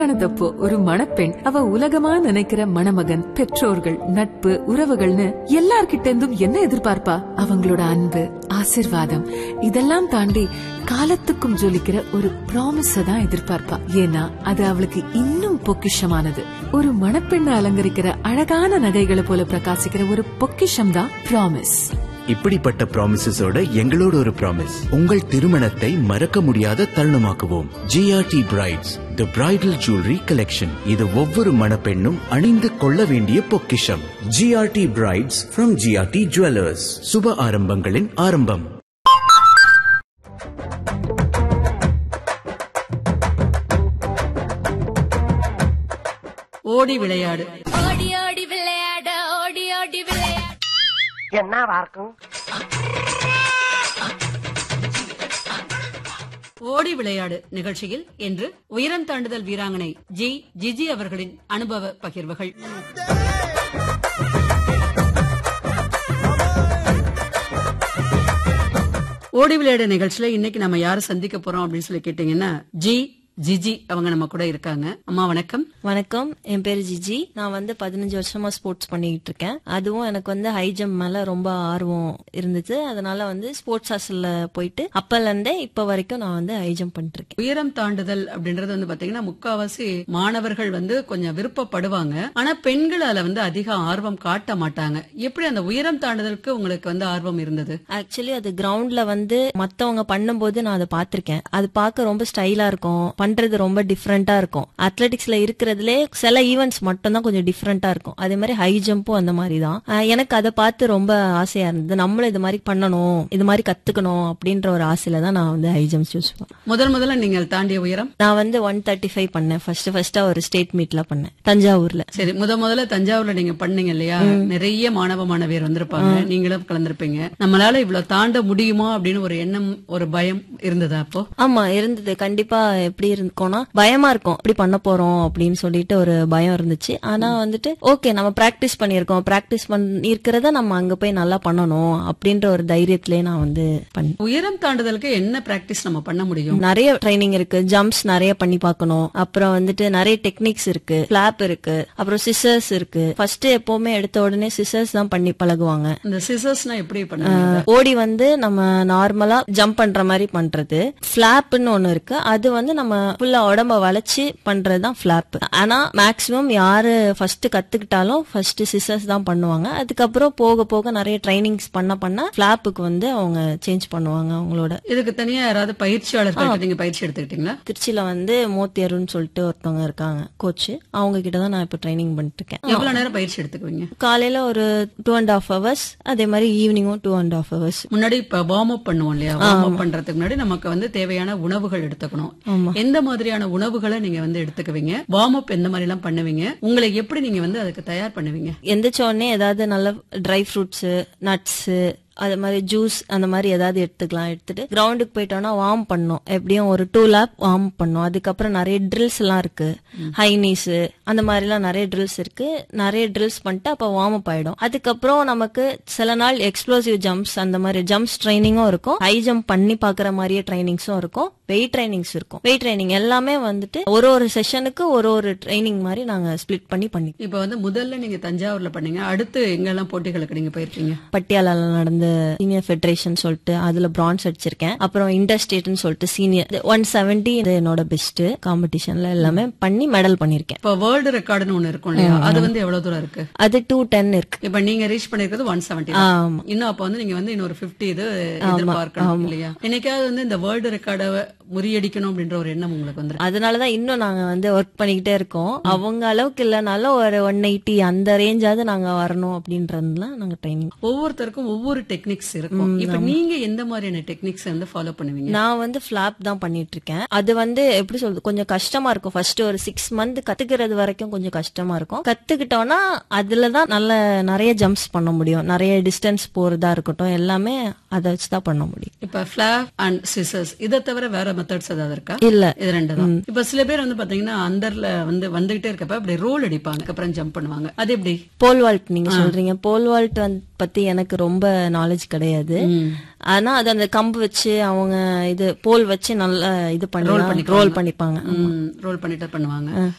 கல்யாணத்தப்போ ஒரு மணப்பெண் அவ உலகமா நினைக்கிற மணமகன் பெற்றோர்கள் நட்பு உறவுகள்னு எல்லார்கிட்ட இருந்தும் என்ன எதிர்பார்ப்பா அவங்களோட அன்பு ஆசிர்வாதம் இதெல்லாம் தாண்டி காலத்துக்கும் ஜொலிக்கிற ஒரு ப்ராமிஸ தான் எதிர்பார்ப்பா ஏன்னா அது அவளுக்கு இன்னும் பொக்கிஷமானது ஒரு மணப்பெண்ணை அலங்கரிக்கிற அழகான நகைகளை போல பிரகாசிக்கிற ஒரு பொக்கிஷம் தான் ப்ராமிஸ் இப்படிப்பட்ட ப்ராமிசஸோட எங்களோட ஒரு ப்ராமிஸ் உங்கள் திருமணத்தை மறக்க முடியாத தருணமாக்குவோம் GRT brides the bridal jewellery collection இது ஒவ்வொரு மணப்பெண்ணும் அணிந்து கொள்ள வேண்டிய பொக்கிஷம் GRT brides from GRT jewellers சுப ஆரம்பங்களின் ஆரம்பம் ஓடி விளையாடு ஓடி ஓடி விளையாட ஓடி ஓடி விளையாட என்னவா இருக்கும் ஓடி விளையாடு நிகழ்ச்சியில் இன்று உயரம் தாண்டுதல் வீராங்கனை ஜி ஜிஜி அவர்களின் அனுபவ பகிர்வுகள் ஓடி விளையாடு நிகழ்ச்சியில இன்னைக்கு நம்ம யாரை சந்திக்க போறோம் அப்படின்னு சொல்லி கேட்டீங்கன்னா ஜி ஜிஜி அவங்க நம்ம கூட இருக்காங்க அம்மா வணக்கம் வணக்கம் என் பேரு ஜிஜி நான் வந்து பதினஞ்சு வருஷமா ஸ்போர்ட்ஸ் பண்ணிட்டு இருக்கேன் அதுவும் எனக்கு வந்து ஹை ஜம்ப் மேல ரொம்ப ஆர்வம் இருந்துச்சு அதனால வந்து ஸ்போர்ட்ஸ் ஹாஸ்டல்ல போயிட்டு அப்பல இருந்தே இப்ப வரைக்கும் நான் வந்து ஹை ஜம்ப் பண்ணிட்டு இருக்கேன் உயரம் தாண்டுதல் அப்படின்றது வந்து பாத்தீங்கன்னா முக்காவாசி மாணவர்கள் வந்து கொஞ்சம் விருப்பப்படுவாங்க ஆனா பெண்கள் அதுல வந்து அதிக ஆர்வம் காட்ட மாட்டாங்க எப்படி அந்த உயரம் தாண்டுதலுக்கு உங்களுக்கு வந்து ஆர்வம் இருந்தது ஆக்சுவலி அது கிரவுண்ட்ல வந்து மத்தவங்க பண்ணும்போது நான் அதை பார்த்திருக்கேன் அது பார்க்க ரொம்ப ஸ்டைலா இருக்கும் பண்றது ரொம்ப டிஃப்ரெண்டா இருக்கும் அத்லெட்டிக்ஸ்ல இருக்கிறதுலே சில ஈவெண்ட்ஸ் மட்டும் தான் கொஞ்சம் டிஃப்ரெண்டா இருக்கும் அதே மாதிரி ஹை ஜம்பும் அந்த மாதிரி தான் அஹ் எனக்கு அதை பார்த்து ரொம்ப ஆசையா இருந்தது நம்மளும் இது மாதிரி பண்ணணும் இது மாதிரி கத்துக்கணும் அப்படின்ற ஒரு ஆசையில தான் நான் வந்து ஹை ஜம்ப் சூஸ் பண்ணேன் முதல் முதல்ல நீங்கள் தாண்டிய உயரம் நான் வந்து ஒன் தேர்ட்டி ஃபைவ் பண்ணேன் ஃபர்ஸ்ட் ஃபர்ஸ்டா ஒரு ஸ்டேட் மீட்ல பண்ணேன் தஞ்சாவூர்ல சரி முத முதல்ல தஞ்சாவூர்ல நீங்க பண்ணீங்க இல்லையா நிறைய மாணவ மாணவியர் வந்திருப்பாங்க நீங்களும் கலந்திருப்பீங்க நம்மளால இவ்வளவு தாண்ட முடியுமா அப்படின்னு ஒரு எண்ணம் ஒரு பயம் இருந்ததா அப்போ ஆமா இருந்தது கண்டிப்பா எப்படி இருக்கும்னா பயமா இருக்கும் இப்படி பண்ண போறோம் அப்படின்னு சொல்லிட்டு ஒரு பயம் இருந்துச்சு ஆனா வந்துட்டு ஓகே நம்ம பிராக்டிஸ் பண்ணிருக்கோம் பிராக்டிஸ் பண்ணிருக்கிறத நம்ம அங்க போய் நல்லா பண்ணணும் அப்படின்ற ஒரு தைரியத்திலேயே நான் வந்து பண்ணேன் உயரம் தாண்டுதலுக்கு என்ன பிராக்டிஸ் நம்ம பண்ண முடியும் நிறைய ட்ரைனிங் இருக்கு ஜம்ப்ஸ் நிறைய பண்ணி பார்க்கணும் அப்புறம் வந்துட்டு நிறைய டெக்னிக்ஸ் இருக்கு பிளாப் இருக்கு அப்புறம் சிசர்ஸ் இருக்கு ஃபர்ஸ்ட் எப்பவுமே எடுத்த உடனே சிசர்ஸ் தான் பண்ணி பழகுவாங்க இந்த சிசர்ஸ்னா எப்படி பண்ணுவீங்க ஓடி வந்து நம்ம நார்மலா ஜம்ப் பண்ற மாதிரி பண்றது பிளாப்னு ஒண்ணு இருக்கு அது வந்து நம்ம ஃபுல்லா உடம்ப வளைச்சு பண்றது தான் பிளாப் ஆனா மேக்சிமம் யாரு ஃபர்ஸ்ட் கத்துக்கிட்டாலும் ஃபர்ஸ்ட் சிசர்ஸ் தான் பண்ணுவாங்க அதுக்கப்புறம் போக போக நிறைய ட்ரைனிங்ஸ் பண்ண பண்ண பிளாப்புக்கு வந்து அவங்க சேஞ்ச் பண்ணுவாங்க அவங்களோட இதுக்கு தனியா யாராவது பயிற்சியாளர்கள் நீங்க பயிற்சி எடுத்துக்கிட்டீங்களா திருச்சியில வந்து மோத்தியருன்னு சொல்லிட்டு ஒருத்தவங்க இருக்காங்க கோச் அவங்க கிட்ட தான் நான் இப்ப ட்ரைனிங் பண்ணிட்டு இருக்கேன் எவ்வளவு நேரம் பயிற்சி எடுத்துக்குவீங்க காலையில ஒரு டூ அண்ட் ஹாஃப் ஹவர்ஸ் அதே மாதிரி ஈவினிங்கும் டூ அண்ட் ஹாஃப் ஹவர்ஸ் முன்னாடி இப்ப வார்ம் அப் பண்ணுவோம் இல்லையா வார்ம் அப் பண்றதுக்கு முன்னாடி நமக்கு வந்து தேவையான உணவுகள் எடுத்துக்கணும் எந்த மாதிரியான உணவுகளை நீங்க வந்து எடுத்துக்குவீங்க வார்ம் அப் எந்த மாதிரி எல்லாம் பண்ணுவீங்க உங்களை எப்படி நீங்க வந்து அதுக்கு தயார் பண்ணுவீங்க எந்திரிச்ச உடனே ஏதாவது நல்ல ட்ரை ஃப்ரூட்ஸ் நட்ஸ் அது மாதிரி ஜூஸ் அந்த மாதிரி ஏதாவது எடுத்துக்கலாம் எடுத்துட்டு கிரவுண்டுக்கு போயிட்டோம்னா வார்ம் பண்ணோம் எப்படியும் ஒரு டூ லேப் வார்ம் பண்ணோம் அதுக்கப்புறம் நிறைய ட்ரில்ஸ் எல்லாம் இருக்கு ஹை நீஸ் அந்த மாதிரி எல்லாம் நிறைய ட்ரில்ஸ் இருக்கு நிறைய ட்ரில்ஸ் பண்ணிட்டு அப்ப வார்ம் அப் ஆயிடும் அதுக்கப்புறம் நமக்கு சில நாள் எக்ஸ்ப்ளோசிவ் ஜம்ப்ஸ் அந்த மாதிரி ஜம்ப்ஸ் ட்ரைனிங்கும் இருக்கும் ஹை ஜம்ப் பண்ணி பாக்குற மாதிரியே ட்ரைனிங்ஸும் இருக்கும் வெயிட் ட்ரைனிங்ஸ் இருக்கும் வெயிட் ட்ரைனிங் எல்லாமே வந்துட்டு ஒரு ஒரு செஷனுக்கு ஒரு ஒரு ட்ரைனிங் மாதிரி நாங்க ஸ்பிளிட் பண்ணி பண்ணி இப்ப வந்து முதல்ல நீங்க தஞ்சாவூர்ல பண்ணீங்க அடுத்து எங்கெல்லாம் போட்டிகளுக்கு நீங்க போயிருக்கீங்க பட்டியாலால நடந்த சீனியர் ஃபெடரேஷன் சொல்லிட்டு அதுல பிரான்ஸ் அடிச்சிருக்கேன் அப்புறம் இண்டர் ஸ்டேட்னு சொல்லிட்டு சீனியர் ஒன் செவன்டி என்னோட பெஸ்ட் காம்படிஷன்ல எல்லாமே பண்ணி மெடல் பண்ணிருக்கேன் இப்ப வேர்ல்டு ரெக்கார்டுன்னு ஒண்ணு இருக்கும் இல்லையா அது வந்து எவ்வளவு தூரம் இருக்கு அது டூ டென் இருக்கு இப்ப நீங்க ரீச் பண்ணிருக்கிறது ஒன் செவன்டி ஆமா. இன்னும் அப்ப வந்து நீங்க வந்து இன்னொரு பிப்டி இது எதிர்பார்க்கணும் இல்லையா என்னைக்காவது வந்து இந்த வேர்ல்டு ரெக்கார்டை முறியடிக்கணும் அப்படின்ற ஒரு எண்ணம் உங்களுக்கு வந்து அதனாலதான் இன்னும் நாங்க வந்து ஒர்க் பண்ணிக்கிட்டே இருக்கோம் அவங்க அளவுக்கு இல்லைனாலும் ஒரு ஒன் எயிட்டி அந்த ரேஞ்சாவது நாங்க வரணும் அப்படின்றதுலாம் நாங்க ட்ரைனிங் ஒவ்வொருத்தருக்கும் ஒவ்வொரு டெக்னிக்ஸ் இருக்கும் இப்ப நீங்க எந்த மாதிரியான டெக்னிக்ஸ் வந்து ஃபாலோ பண்ணுவீங்க நான் வந்து ஃபிளாப் தான் பண்ணிட்டு இருக்கேன் அது வந்து எப்படி சொல்றது கொஞ்சம் கஷ்டமா இருக்கும் ஃபர்ஸ்ட் ஒரு சிக்ஸ் மந்த் கத்துக்கிறது வரைக்கும் கொஞ்சம் கஷ்டமா இருக்கும் கத்துக்கிட்டோம்னா அதுலதான் நல்ல நிறைய ஜம்ப்ஸ் பண்ண முடியும் நிறைய டிஸ்டன்ஸ் போறதா இருக்கட்டும் எல்லாமே அதை வச்சுதான் பண்ண முடியும் இப்ப பிளாப் அண்ட் சிசர்ஸ் இதை தவிர வேற மெத்தட்ஸ் ஏதாவது இருக்கா இல்ல இது ரெண்டு தான் இப்ப சில பேர் வந்து பாத்தீங்கன்னா அண்டர்ல வந்து வந்துகிட்டே இருக்கப்ப அப்படி ரோல் அடிப்பாங்க அப்புறம் ஜம்ப் பண்ணுவாங்க அது எப்படி போல் வால்ட் நீங்க சொல்றீங்க போல் வால்ட் வந்து பத்தி எனக்கு ரொம்ப நாலேஜ் கிடையாது ஆனா அது அந்த கம்பு வச்சு அவங்க இது போல் வச்சு நல்லா இது பண்ணி ரோல் பண்ணிப்பாங்க ரோல் பண்ணிட்டு பண்ணுவாங்க